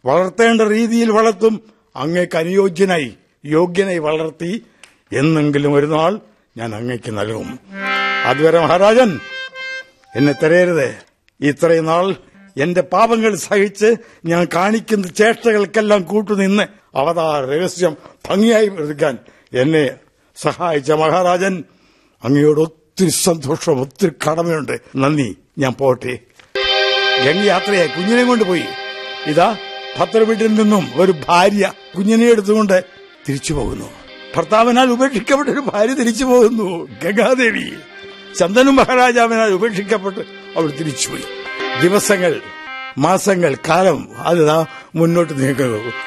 വളർത്തേണ്ട രീതിയിൽ വളർത്തും അങ്ങേക്ക് അനുയോജ്യനായി യോഗ്യനായി വളർത്തി എന്നെങ്കിലും ഒരു നാൾ ഞാൻ അങ്ങേക്ക് നൽകും അതുവരെ മഹാരാജൻ എന്നെ തരയരുത് ഇത്രയും നാൾ എന്റെ പാപങ്ങൾ സഹിച്ച് ഞാൻ കാണിക്കുന്ന ചേഷ്ടകൾക്കെല്ലാം കൂട്ടുനിന്ന് അവതാര രഹസ്യം ഭംഗിയായി എടുക്കാൻ എന്നെ സഹായിച്ച മഹാരാജൻ അങ്ങയോട് ഒത്തിരി സന്തോഷം ഒത്തിരി കടമയുണ്ട് നന്ദി ഞാൻ പോട്ടെ ഗംഗ യാത്രയായി കുഞ്ഞിനെ കൊണ്ട് പോയി ഇതാ ഭദ്ര വീട്ടിൽ നിന്നും ഒരു ഭാര്യ കുഞ്ഞിനെ എടുത്തുകൊണ്ട് തിരിച്ചു പോകുന്നു ഭർത്താവിനാൽ ഉപേക്ഷിക്കപ്പെട്ട ഒരു ഭാര്യ തിരിച്ചു പോകുന്നു ഗംഗാദേവി ചന്ദനു മഹാരാജാവിനാൽ ഉപേക്ഷിക്കപ്പെട്ട് അവൾ തിരിച്ചുപോയി ദിവസങ്ങൾ മാസങ്ങൾ കാലം അത് മുന്നോട്ട് നീങ്ങുന്നു